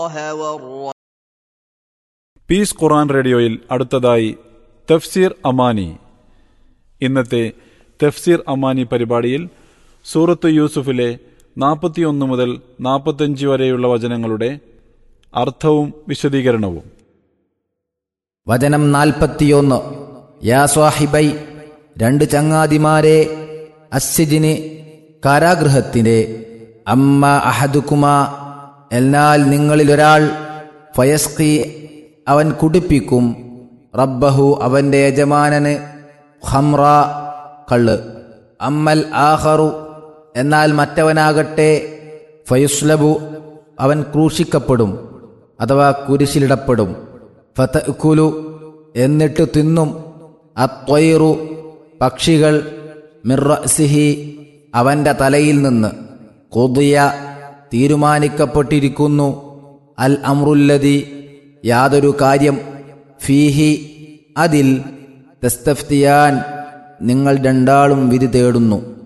والرحيم piece ഖുറാൻ റേഡിയോയിൽ അടുത്തതായി തഫ്സീർ അമാനി ഇന്നത്തെ തഫ്സീർ അമാനി പരിപാടിയിൽ സൂറത്ത് യൂസുഫിലെ നാൽപ്പത്തിയൊന്ന് മുതൽ നാൽപ്പത്തഞ്ച് വരെയുള്ള വചനങ്ങളുടെ അർത്ഥവും വിശദീകരണവും വചനം നാൽപ്പത്തിയൊന്ന് യാ സ്വാഹിബൈ രണ്ട് ചങ്ങാതിമാരെ അസ്സിജിന് കാരാഗൃഹത്തിന്റെ അമ്മ അഹദുക്കുമ എന്നാൽ നിങ്ങളിലൊരാൾ ഫയസ്കി അവൻ കുടിപ്പിക്കും റബ്ബഹു അവന്റെ യജമാനന് ഹംറ കള്ള് അമ്മൽ ആഹറു എന്നാൽ മറ്റവനാകട്ടെ ഫയുസ്ലബു അവൻ ക്രൂശിക്കപ്പെടും അഥവാ കുരിശിലിടപ്പെടും ഫതക്കുലു എന്നിട്ട് തിന്നും അത്വൈറു പക്ഷികൾ മിർറസിഹി അവന്റെ തലയിൽ നിന്ന് കൊതിയ തീരുമാനിക്കപ്പെട്ടിരിക്കുന്നു അൽ അമ്രുല്ലതി യാതൊരു കാര്യം ഫീഹി അതിൽ തെസ്തഫ്തിയാൻ നിങ്ങൾ രണ്ടാളും വിധി തേടുന്നു